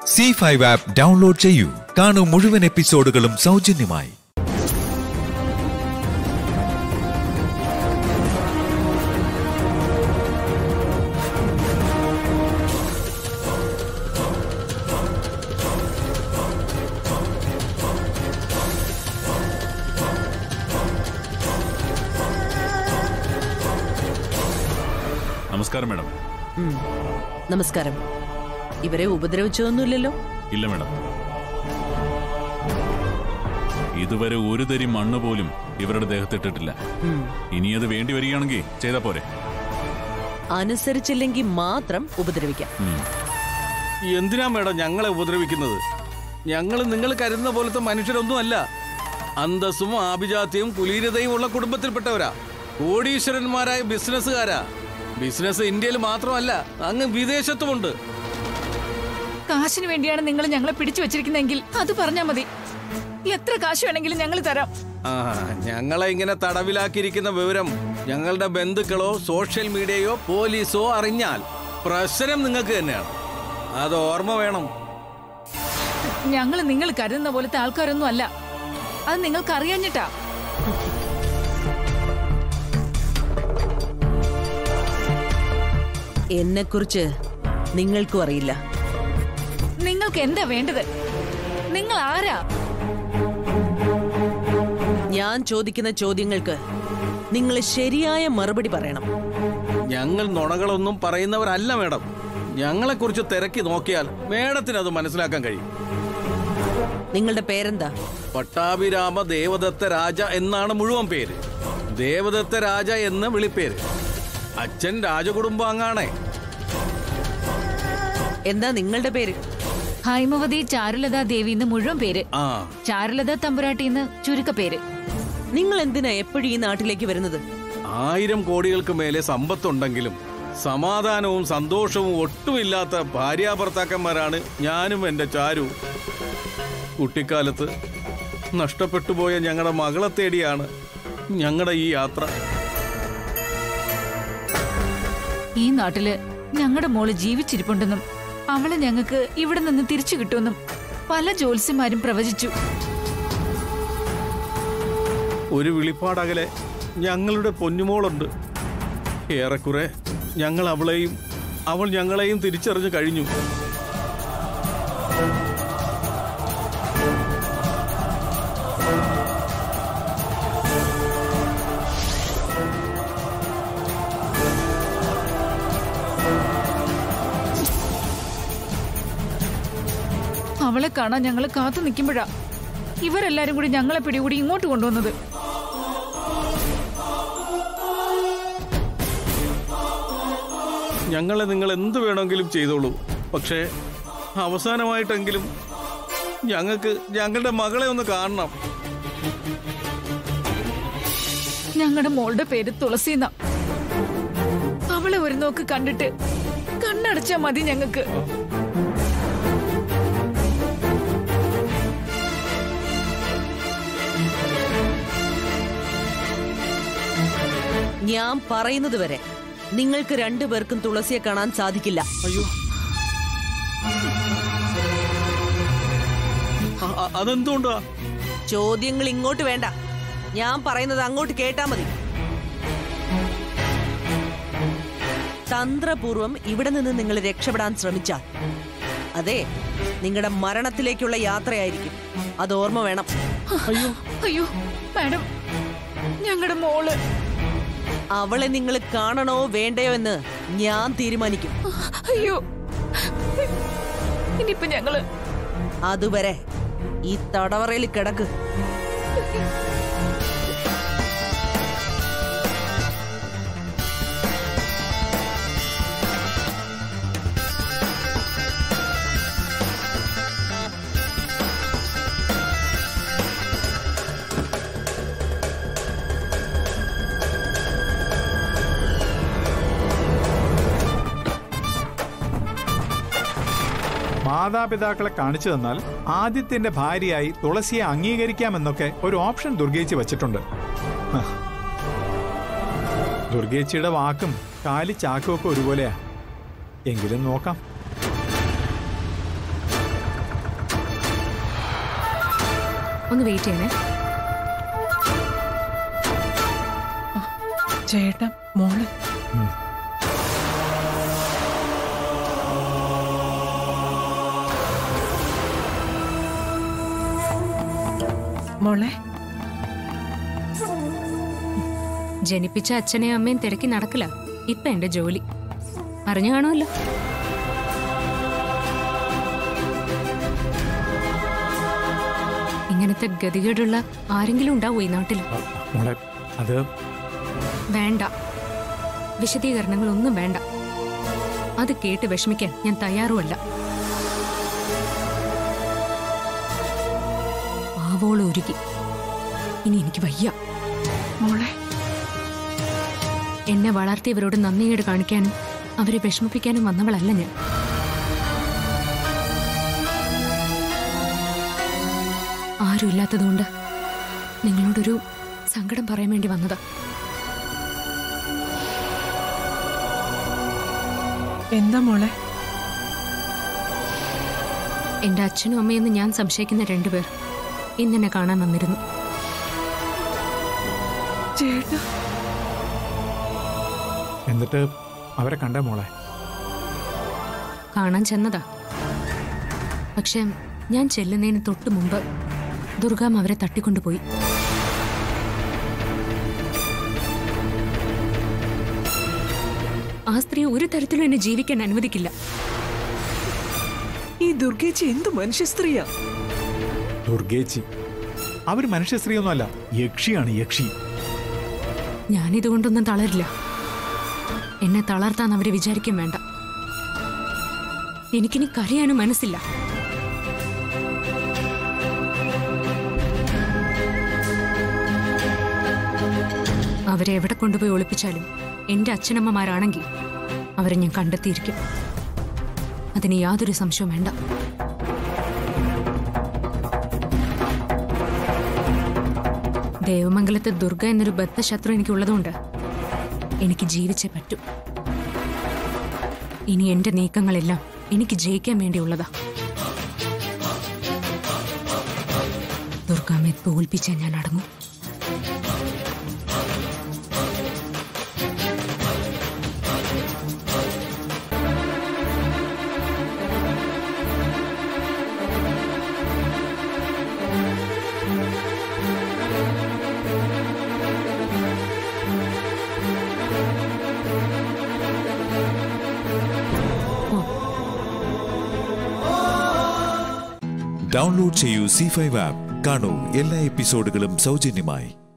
C five app download ചെയ്യൂ കാണൂ മുഴുവൻ എപ്പിസോഡുകളും സൗജന്യമായി നമസ്കാരം മാഡം നമസ്കാരം ഇവരെ ഉപദ്രവിച്ചതൊന്നുമില്ലല്ലോ ഇല്ല മാഡം ഇതുവരെ ഒരു തരി മണ്ണ് പോലും ഇവരുടെ ദേഹത്തിട്ടിട്ടില്ല ഇനി അത് വേണ്ടി വരികയാണെങ്കിൽ ചെയ്താ പോരെ അനുസരിച്ചില്ലെങ്കിൽ മാത്രം ഉപദ്രവിക്കാം ഉം. എന്തിനാ മേഡം ഞങ്ങളെ ഉപദ്രവിക്കുന്നത് ഞങ്ങൾ നിങ്ങൾ കരുതുന്ന പോലത്തെ മനുഷ്യരൊന്നുമല്ല അന്തസ്സും ആഭിജാത്യവും കുലീനതയും ഉള്ള കുടുംബത്തിൽപ്പെട്ടവരാ കോടീശ്വരന്മാരായ ബിസിനസ്സുകാരാ ബിസിനസ് ഇന്ത്യയിൽ മാത്രമല്ല അങ്ങ് വിദേശത്തുമുണ്ട് കാശിന് വേണ്ടിയാണ് നിങ്ങൾ ഞങ്ങളെ പിടിച്ചു വെച്ചിരിക്കുന്നതെങ്കിൽ അത് പറഞ്ഞാ മതി എത്ര കാശ് വേണമെങ്കിലും ഞങ്ങൾ തരാം ആ ഞങ്ങളെ ഇങ്ങനെ തടവിലാക്കിയിരിക്കുന്ന വിവരം ഞങ്ങളുടെ ബന്ധുക്കളോ സോഷ്യൽ മീഡിയയോ പോലീസോ അറിഞ്ഞാൽ പ്രശ്നം നിങ്ങൾക്ക് തന്നെയാണ് അത് ഓർമ്മ വേണം ഞങ്ങൾ നിങ്ങൾ കരുതുന്ന പോലത്തെ ആൾക്കാരൊന്നും അല്ല അത് നിങ്ങൾക്ക് അറിയാഞ്ഞിട്ടാ എന്നെക്കുറിച്ച് നിങ്ങൾക്കും അറിയില്ല നിങ്ങൾക്ക് എന്താ വേണ്ടത് നിങ്ങൾ ആരാ ഞാൻ ചോദിക്കുന്ന ചോദ്യങ്ങൾക്ക് നിങ്ങൾ ശരിയായ മറുപടി പറയണം ഞങ്ങൾ നുണകളൊന്നും പറയുന്നവരല്ല മേഡം ഞങ്ങളെക്കുറിച്ച് തിരക്കി നോക്കിയാൽ മേഡത്തിന് അത് മനസ്സിലാക്കാൻ കഴിയും നിങ്ങളുടെ പേരെന്താ പട്ടാഭിരാമ ദേവദത്ത രാജ എന്നാണ് മുഴുവൻ പേര് ദേവദത്ത രാജ എന്ന് വിളിപ്പേര് അച്ഛൻ രാജകുടുംബാംഗാണേ എന്താ നിങ്ങളുടെ പേര് ഹൈമവതി ചാരുലത ദേവി എന്ന് മുഴുവൻ പേര് ആ ചാരുലത തമ്പുരാട്ടി എന്ന് ചുരുക്കപ്പേര് നിങ്ങൾ എന്തിനാ എപ്പോഴും ഈ നാട്ടിലേക്ക് വരുന്നത് ആയിരം കോടികൾക്ക് മേലെ സമ്പത്തുണ്ടെങ്കിലും സമാധാനവും സന്തോഷവും ഒട്ടുമില്ലാത്ത ഭാര്യാഭർത്താക്കന്മാരാണ് ഞാനും എൻ്റെ ചാരു കുട്ടിക്കാലത്ത് നഷ്ടപ്പെട്ടു പോയ ഞങ്ങളുടെ മകളെ തേടിയാണ് ഞങ്ങളുടെ ഈ യാത്ര ഈ നാട്ടില് ഞങ്ങളുടെ മോള് ജീവിച്ചിരിപ്പുണ്ടെന്നും അവളെ ഞങ്ങൾക്ക് ഇവിടെ നിന്ന് തിരിച്ചു കിട്ടുമെന്നും പല ജ്യോത്സ്യന്മാരും പ്രവചിച്ചു ഒരു വിളിപ്പാടകലെ ഞങ്ങളുടെ പൊന്നുമോളുണ്ട് ഏറെക്കുറെ ഞങ്ങൾ അവളെയും അവൾ ഞങ്ങളെയും തിരിച്ചറിഞ്ഞു കഴിഞ്ഞു അവളെ കാണാൻ ഞങ്ങൾ കാത്തു നിൽക്കുമ്പോഴാ ഇവരെല്ലാരും കൂടി ഞങ്ങളെ പിടികൂടി ഇങ്ങോട്ട് കൊണ്ടുവന്നത് ഞങ്ങളെ നിങ്ങൾ എന്ത് വേണമെങ്കിലും ചെയ്തോളൂ പക്ഷേ അവസാനമായിട്ടെങ്കിലും ഞങ്ങൾക്ക് ഞങ്ങളുടെ മകളെ ഒന്ന് കാണണം ഞങ്ങളുടെ മോളുടെ പേര് തുളസീന്ന അവളെ ഒരു നോക്ക് കണ്ടിട്ട് കണ്ണടച്ചാ മതി ഞങ്ങൾക്ക് ഞാൻ പറയുന്നത് വരെ നിങ്ങൾക്ക് രണ്ടുപേർക്കും തുളസിയെ കാണാൻ സാധിക്കില്ല അയ്യോ അ- അ- അതെന്തുകൊണ്ടാ ചോദ്യങ്ങൾ ഇങ്ങോട്ട് വേണ്ട ഞാൻ പറയുന്നത് അങ്ങോട്ട് കേട്ടാ മതി തന്ത്രപൂർവം ഇവിടെ നിന്ന് നിങ്ങൾ രക്ഷപ്പെടാൻ ശ്രമിച്ചാൽ അതെ നിങ്ങളുടെ മരണത്തിലേക്കുള്ള യാത്രയായിരിക്കും അത് ഓർമ്മ വേണം അയ്യോ അയ്യോ മാഡം ഞങ്ങളുടെ മോള് അവളെ നിങ്ങൾ കാണണോ വേണ്ടയോ എന്ന് ഞാൻ തീരുമാനിക്കും അയ്യോ ഇനിയിപ്പൊ ഞങ്ങള് അതുവരെ ഈ തടവറയിൽ കിടക്ക് മാതാപിതാക്കളെ കാണിച്ചു തന്നാൽ ആദിത്യന്റെ ഭാര്യയായി തുളസിയെ അംഗീകരിക്കാമെന്നൊക്കെ ഒരു ഓപ്ഷൻ ദുർഗേച്ചി വച്ചിട്ടുണ്ട് ഹ. ദുർഗേച്ചിയുടെ വാക്കും കാലി ചാക്കും ഒക്കെ ഒരുപോലെയാ എങ്കിലും നോക്കാം ഒന്ന് വെയിറ്റ് ചെയ്യണേ ചേട്ടാ മോളെ മോളെ ജനിപ്പിച്ച അച്ഛനെയും അമ്മയും തിരക്കി നടക്കില്ല ഇപ്പൊ എന്റെ ജോലി അറിഞ്ഞു കാണുമല്ലോ ഇങ്ങനത്തെ ഗതികേടുള്ള ആരെങ്കിലും ഉണ്ടാവോ ഈ നാട്ടിൽ ആ, മോളെ അത് വേണ്ട വിശദീകരണങ്ങളൊന്നും വേണ്ട അത് കേട്ട് വിഷമിക്കാൻ ഞാൻ തയ്യാറുമല്ല ആവോളം ഒരുക്കി ഇനി എനിക്ക് വയ്യ മോളെ എന്നെ വളർത്തിയവരോട് നന്ദിയേട് കാണിക്കാനും അവരെ വിഷമിപ്പിക്കാനും വന്നവളല്ല ഞാൻ ആരുമില്ലാത്തതുകൊണ്ട് നിങ്ങളോടൊരു സങ്കടം പറയാൻ വേണ്ടി വന്നതാ എന്താ മോളെ എന്റെ അച്ഛനും അമ്മയെന്ന് ഞാൻ സംശയിക്കുന്ന രണ്ടുപേർ ഇന്നെന്നെ കാണാൻ വന്നിരുന്നു ചേട്ടാ എന്നിട്ട് അവരെ കണ്ട മോളെ കാണാൻ ചെന്നതാ പക്ഷെ ഞാൻ ചെല്ലുന്നതിന് തൊട്ടു മുമ്പ് ദുർഗാം അവരെ തട്ടിക്കൊണ്ടുപോയി ആ സ്ത്രീ ഒരു തരത്തിലും എന്നെ ജീവിക്കാൻ അനുവദിക്കില്ല ഈ ദുർഗേച്ചി എന്ത് മനുഷ്യ സ്ത്രീയാ ദുർഗേച്ചി അവർ മനുഷ്യ സ്ത്രീയൊന്നുമല്ല യക്ഷിയാണ് യക്ഷി ഞാനിതുകൊണ്ടൊന്നും തളരില്ല എന്നെ തളർത്താൻ അവരെ വിചാരിക്കും വേണ്ട എനിക്കിനി കരയാനും മനസ്സില്ല അവരെ എവിടെ കൊണ്ടുപോയി ഒളിപ്പിച്ചാലും എന്റെ അച്ഛനമ്മമാരാണെങ്കിൽ അവരെ ഞാൻ കണ്ടെത്തിയിരിക്കും അതിന് യാതൊരു സംശയവും വേണ്ട ദേവമംഗലത്തെ ദുർഗ എന്നൊരു ബദ്ധശത്രു എനിക്കുള്ളതുകൊണ്ട് എനിക്ക് ജീവിച്ചേ പറ്റൂ ഇനി എന്റെ നീക്കങ്ങളെല്ലാം എനിക്ക് ജയിക്കാൻ വേണ്ടിയുള്ളതാ ദുർഗാമ്മയെ തോൽപ്പിച്ചാൽ ഞാൻ അടങ്ങും ഡൗൺലോഡ് ചെയ്യൂ സി ഫൈവ് ആപ്പ് കാണൂ എല്ലാ എപ്പിസോഡുകളും സൗജന്യമായി